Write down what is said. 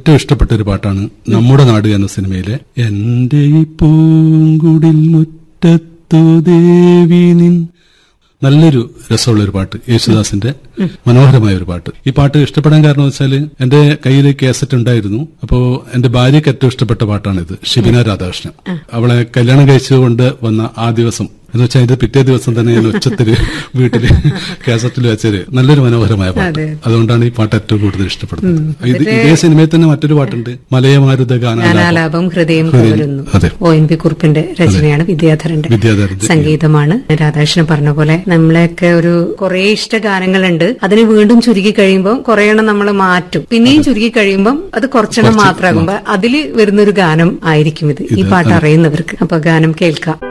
ഏറ്റവും ഇഷ്ടപ്പെട്ട ഒരു പാട്ടാണ് നമ്മുടെ നാട് എന്ന സിനിമയിലെ എന്റെ ഈ പൂങ്കുടിൽ മുറ്റത്തു ദേവി നിൻ നല്ലൊരു രസമുള്ള ഒരു പാട്ട് യേശുദാസിന്റെ മനോഹരമായ ഒരു പാട്ട് ഈ പാട്ട് ഇഷ്ടപ്പെടാൻ കാരണം വെച്ചാല് എന്റെ കയ്യിൽ കേസറ്റ് ഉണ്ടായിരുന്നു അപ്പോ എന്റെ ഭാര്യയ്ക്ക് ഏറ്റവും ഇഷ്ടപ്പെട്ട പാട്ടാണിത് ഷിബിന രാധാകൃഷ്ണൻ അവളെ കല്യാണം കഴിച്ചുകൊണ്ട് വന്ന ആ ദിവസം എന്ന് വെച്ചാൽ ഇത് പിറ്റേ ദിവസം തന്നെ ഞാൻ ഉച്ചത്തില് വീട്ടില് കാസറ്റിൽ വെച്ചൊരു നല്ലൊരു മനോഹരമായ പാട്ട് അതെ. അതുകൊണ്ടാണ് ഈ പാട്ട് ഏറ്റവും കൂടുതൽ ഇഷ്ടപ്പെടുന്നത് ഇത് ഇതേ സിനിമയിൽ തന്നെ മറ്റൊരു പാട്ടുണ്ട് മലയമാരുത ഗാനാലാപം ഗാനാലാപം ഹൃദയം ഹൃദയം, കവരുന്നു അതെ. ഒ എൻ പി കുറുപ്പിന്റെ രചനയാണ് വിദ്യാധരന്റെ വിദ്യാധരന്റെ. സംഗീതമാണ് രാധാകൃഷ്ണൻ പറഞ്ഞ പോലെ നമ്മളെയൊക്കെ ഒരു കുറെ ഇഷ്ട ഗാനങ്ങളുണ്ട് അതിന് വീണ്ടും ചുരുക്കി കഴിയുമ്പോൾ കുറെ എണ്ണം നമ്മൾ മാറ്റും പിന്നെയും ചുരുക്കി കഴിയുമ്പോൾ അത് കുറച്ചെണ്ണം മാത്രമാകുമ്പോ അതിൽ വരുന്നൊരു ഗാനം ആയിരിക്കും ഇത് ഈ പാട്ട് അറിയുന്നവർക്ക് അപ്പൊ ഗാനം കേൾക്കാം